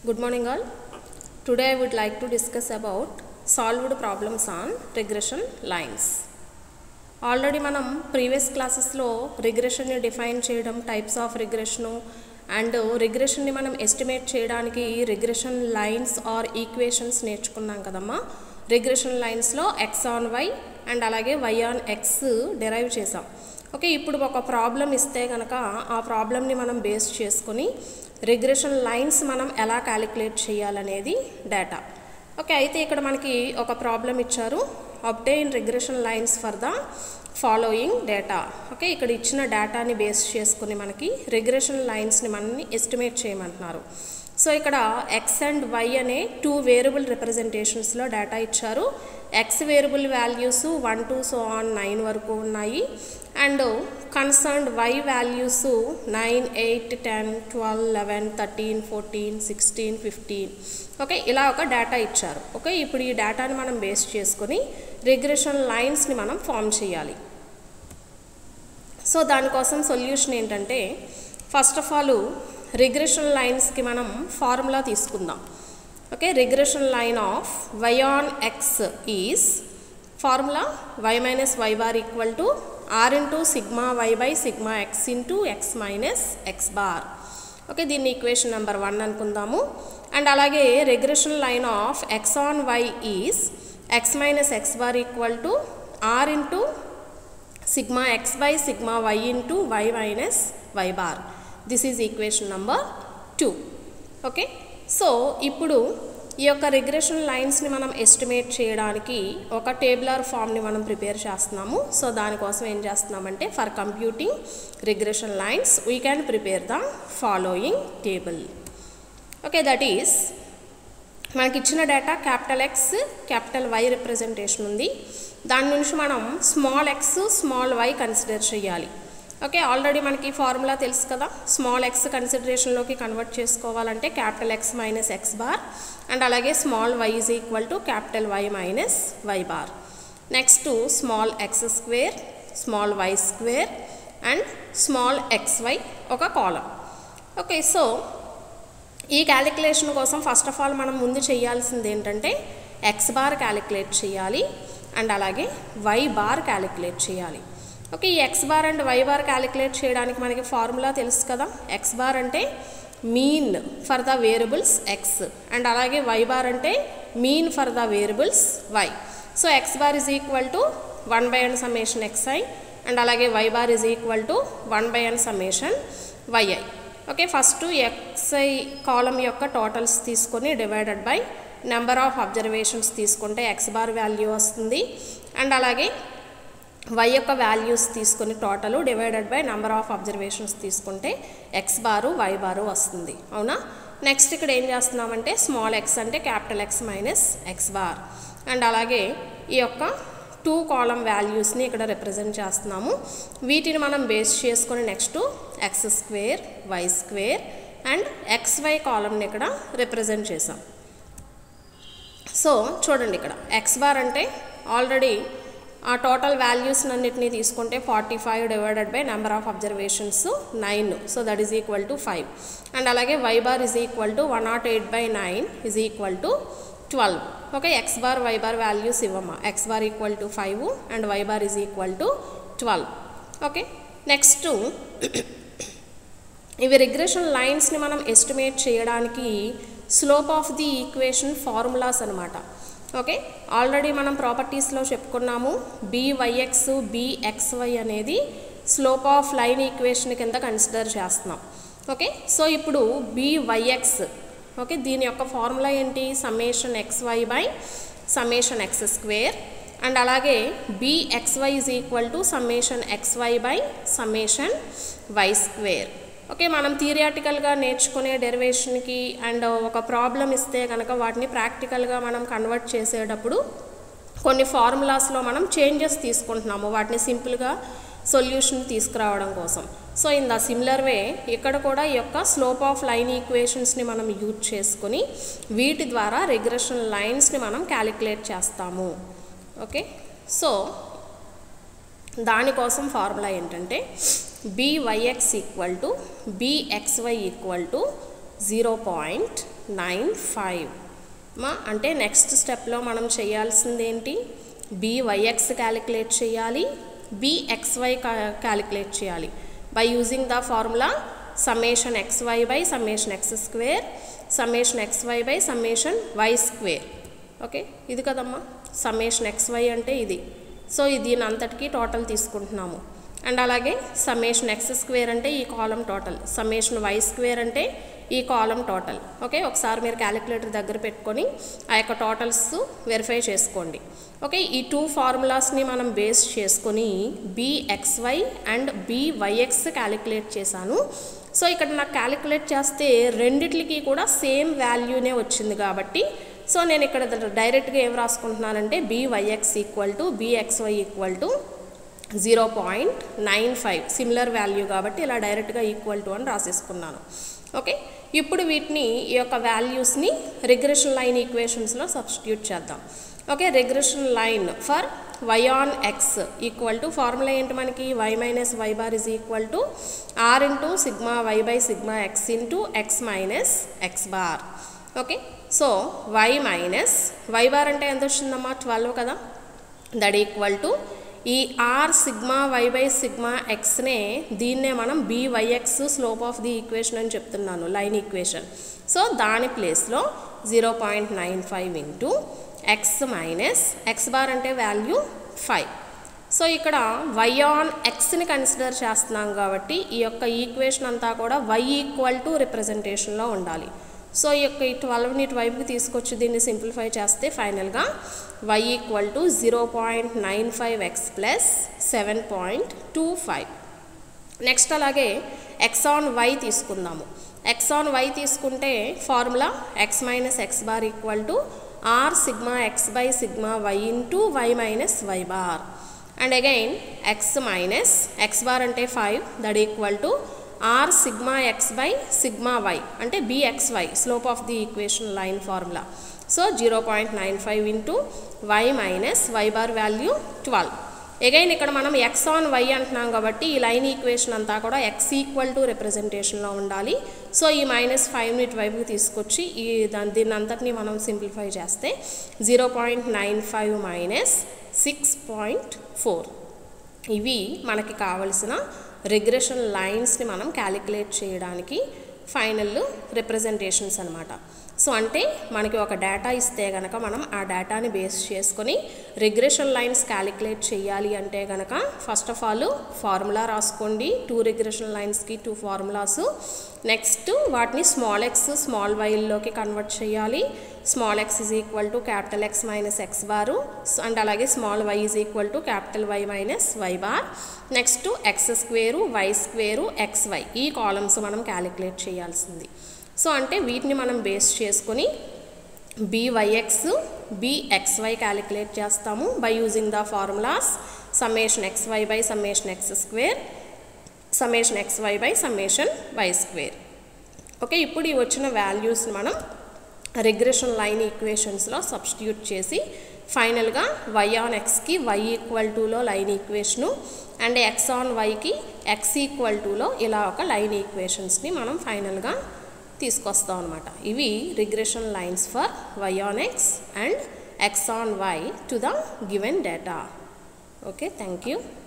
Good morning all. Today I would like to discuss about solved problems on regression lines. Already మనం previous క్లాసెస్లో రిగ్రెషన్ని define చేయడం types of regression and రిగ్రెషన్ని మనం estimate చేయడానికి regression lines are equations నేర్చుకున్నాం కదమ్మా రిగ్రెషన్ లైన్స్లో ఎక్స్ ఆన్ వై అండ్ అలాగే వై ఆన్ ఎక్స్ డెరైవ్ చేసాం ఓకే ఇప్పుడు ఒక ప్రాబ్లం ఇస్తే కనుక ఆ ప్రాబ్లమ్ని మనం బేస్ చేసుకొని రిగ్రెషన్ లైన్స్ మనం ఎలా క్యాలిక్యులేట్ చేయాలనేది డేటా ఓకే అయితే ఇక్కడ మనకి ఒక ప్రాబ్లం ఇచ్చారు obtain regression lines for the following data okay ఇక్కడ ఇచ్చిన డేటాని బేస్ చేసుకుని మనకి రిగ్రెషన్ లైన్స్ని మనల్ని ఎస్టిమేట్ చేయమంటున్నారు సో ఇక్కడ ఎక్స్ అండ్ వై అనే టూ వేరియబుల్ రిప్రజెంటేషన్స్లో డేటా ఇచ్చారు x variable values one two so on nine వరకు ఉన్నాయి and concerned y values nine eight ten twelve eleven thirteen fourteen sixteen fifteen okay ఇలా ఒక డేటా ఇచ్చారు ఓకే ఇప్పుడు ఈ డేటాని మనం బేస్ చేసుకొని రిగ్రెషన్ లైన్స్ని మనం ఫామ్ చేయాలి సో దానికోసం సొల్యూషన్ ఏంటంటే ఫస్ట్ ఆఫ్ ఆల్ రిగ్రెషన్ లైన్స్కి మనం ఫార్ములా తీసుకుందాం okay regression line of y on x is formula y minus y bar equal to r into sigma y by sigma x into x minus x bar okay దీన్ని equation number one అనుకుందాము and అలాగే regression line of x on y is x minus x bar equal to r into sigma x by sigma y into y minus y bar this is equation number two okay so ఇప్పుడు ఈ యొక్క regression లైన్స్ని మనం estimate చేయడానికి ఒక tabular ఫామ్ని మనం prepare చేస్తున్నాము సో దానికోసం ఏం చేస్తున్నామంటే for computing regression lines we can prepare the following table okay that is మనకి ఇచ్చిన data capital x capital y representation ఉంది దాని నుంచి మనం small x small y consider చేయాలి ఓకే ఆల్రెడీ మనకి ఫార్ములా తెలుసు కదా స్మాల్ ఎక్స్ కన్సిడరేషన్లోకి కన్వర్ట్ చేసుకోవాలంటే capital x minus x bar and అలాగే small y is equal to capital y minus y bar next small x square small y square and small x y ఒక column okay so ఈ calculation కోసం first of all మనం ముందు చేయాల్సింది ఏంటంటే x bar calculate చేయాలి and అలాగే y bar calculate చేయాలి ఓకే ఈ x bar and y bar calculate చేయడానికి మనకి ఫార్ములా తెలుసు కదా ఎక్స్ బార్ అంటే mean for the variables x and అలాగే వై బార్ అంటే mean for the variables y so x bar is equal to one by n summation xi and అలాగే y bar is equal to one by n summation y i okay first x i column యొక్క totals తీసుకొని divided by number of observations తీసుకుంటే x bar value వస్తుంది and అలాగే y యొక్క values తీసుకొని total divided by number of observations తీసుకుంటే x bar y bar వస్తుంది అవునా నెక్స్ట్ ఇక్కడ ఏం చేస్తున్నామంటే స్మాల్ ఎక్స్ అంటే capital x minus x bar and అలాగే ఈ యొక్క టూ కాలం వాల్యూస్ని ఇక్కడ రిప్రజెంట్ చేస్తున్నాము వీటిని మనం బేస్ చేసుకొని next x square y square and x y కాలంని ఇక్కడ రిప్రజెంట్ చేసాం సో చూడండి ఇక్కడ ఎక్స్ బార్ అంటే ఆల్రెడీ ఆ టోటల్ వాల్యూస్ అన్నిటిని తీసుకుంటే forty five divided by number of observations nine so that is equal to five and అలాగే y bar is equal to one naught eight by nine is equal to twelve okay x bar y bar values ఇవ్వమ్మా x bar equal to five and y bar is equal to twelve okay next ఇవి regression లైన్స్ని మనం estimate చేయడానికి slope of the equation formulas అనమాట okay already మనం ప్రాపర్టీస్లో చెప్పుకున్నాము b y x b x y అనేది స్లోప్ ఆఫ్ లైన్ ఈక్వేషన్ కింద కన్సిడర్ చేస్తున్నాం ఓకే సో ఇప్పుడు బీవైఎక్స్ ఓకే దీని యొక్క ఫార్ములా ఏంటి summation x y by summation x square and అలాగే b x y is equal to summation x y by summation y square okay మనం థియరియాటికల్గా నేర్చుకునే డెరివేషన్కి అండ్ ఒక ప్రాబ్లం ఇస్తే కనుక వాటిని ప్రాక్టికల్గా మనం కన్వర్ట్ చేసేటప్పుడు కొన్ని ఫార్ములాస్లో మనం చేంజెస్ తీసుకుంటున్నాము వాటిని సింపుల్గా సొల్యూషన్ తీసుకురావడం కోసం so in the similar way ఇక్కడ కూడా ఈ యొక్క స్లోప్ ఆఫ్ లైన్ ఈక్వేషన్స్ని మనం యూజ్ చేసుకుని వీటి ద్వారా రిగ్రెషన్ లైన్స్ని మనం క్యాలిక్యులేట్ చేస్తాము ఓకే సో దానికోసం ఫార్ములా ఏంటంటే b y x equal to b x y equal to zero point nine five మా అంటే నెక్స్ట్ స్టెప్లో మనం చేయాల్సింది ఏంటి బీవైఎక్స్ క్యాలిక్యులేట్ చేయాలి బీఎక్స్వై క్యాలిక్యులేట్ చేయాలి by using the formula summation x y by summation x square summation x y by summation y square okay ఇది కదమ్మా సమ్మేషన్ ఎక్స్వై అంటే ఇది సో దీని అంతటికి టోటల్ తీసుకుంటున్నాము అండ్ అలాగే సమ్మేషన్ ఎక్స్ స్క్వేర్ అంటే ఈ column total summation y square అంటే ఈ కాలం టోటల్ ఓకే ఒకసారి మీరు క్యాలిక్యులేటర్ దగ్గర పెట్టుకొని ఆ యొక్క టోటల్స్ వెరిఫై చేసుకోండి ఓకే ఈ టూ ఫార్ములాస్ని మనం బేస్ చేసుకొని బీఎక్స్వై అండ్ బీవైఎక్స్ క్యాలిక్యులేట్ చేశాను సో ఇక్కడ నాకు క్యాలిక్యులేట్ చేస్తే రెండిట్లకి కూడా సేమ్ వాల్యూనే వచ్చింది కాబట్టి సో నేను ఇక్కడ డైరెక్ట్గా ఏం రాసుకుంటున్నానంటే b y x equal to b x y equal to zero point nine five similar value కాబట్టి ఇలా డైరెక్ట్గా ఈక్వల్ టు అని రాసేసుకున్నాను ఓకే ఇప్పుడు వీటిని ఈ యొక్క వాల్యూస్ని రిగ్రెషన్ లైన్ ఈక్వేషన్స్లో సబ్స్టిట్యూట్ చేద్దాం okay regression line for y on x equal to formula ఏంటి మనకి y minus y bar is equal to r into sigma y by sigma x into x minus x bar okay so y minus y bar అంటే ఎంత వచ్చిందమ్మా twelve కదా that equal to ఈ r sigma y by sigma ఎక్స్నే దీన్నే మనం b y x slope of the equation అని చెప్తున్నాను లైన్ ఈక్వేషన్ సో దాని ప్లేస్లో zero point nine five into x minus x bar అంటే వాల్యూ ఫైవ్ సో ఇక్కడ వై ఆన్ ఎక్స్ని కన్సిడర్ చేస్తున్నాం కాబట్టి ఈ యొక్క ఈక్వేషన్ అంతా కూడా వై ఈక్వల్ టు రిప్రజెంటేషన్లో ఉండాలి సో ఈ యొక్క ఈ ట్వెల్వ్ని ఇటువైపుకి తీసుకొచ్చి దీన్ని సింప్లిఫై చేస్తే ఫైనల్గా y equal to zero point nine five x plus seven point two five next అలాగే ఎక్స్ ఆన్ వై తీసుకుందాము ఎక్స్ ఆన్ వై తీసుకుంటే formula x minus x bar equal to r sigma x by sigma y into y minus y bar and again x minus x bar అంటే five that equal to r sigma x by sigma y అంటే b x y slope of the equation line formula so zero point nine five into y minus y bar value twelve again ఇక్కడ మనం X on why అంటున్నాం కాబట్టి ఈ line equation అంతా కూడా X equal to రిప్రజెంటేషన్లో ఉండాలి so ఈ మైనస్ ఫైవ్ ఇటు వైపుకి తీసుకొచ్చి ఈ దాని దీన్ని అంతటిని మనం సింప్లిఫై చేస్తే zero point nine five minus six point four ఇవి మనకి కావలసిన రిగ్రెషన్ లైన్స్ని మనం క్యాలిక్యులేట్ చేయడానికి ఫైనల్ రిప్రజెంటేషన్స్ అనమాట సో అంటే మనకి ఒక డేటా ఇస్తే గనక మనం ఆ డేటాని బేస్ చేసుకొని రిగ్రెషన్ లైన్స్ క్యాలిక్యులేట్ చేయాలి అంటే గనక ఫస్ట్ ఆఫ్ ఆల్ ఫార్ములా రాసుకోండి టూ రిగ్రెషన్ లైన్స్కి టూ ఫార్ములాస్ నెక్స్ట్ వాటిని స్మాల్ ఎక్స్ స్మాల్ వైల్లోకి కన్వర్ట్ చేయాలి small x is equal to capital x minus x bar and అలాగే small y is equal to capital y minus y bar next x square y square x y ఈ columns మనం calculate చేయాల్సింది so అంటే వీటిని మనం base చేసుకొని b y x b x y calculate చేస్తాము by using the formulas summation x y by summation x square summation x y by summation y square okay ఇప్పుడు ఈ వచ్చిన వాల్యూస్ని మనం రిగ్రెషన్ లైన్ ఈక్వేషన్స్లో సబ్స్టిట్యూట్ చేసి ఫైనల్గా వై ఆన్ ఎక్స్కి వై ఈక్వల్ టులో line equation and x on వైకి ఎక్స్ ఈక్వల్ టులో ఇలా ఒక లైన్ ఈక్వేషన్స్ని మనం ఫైనల్గా తీసుకొస్తాం అనమాట ఇవి regression lines for y on x and x on y to the given data okay thank you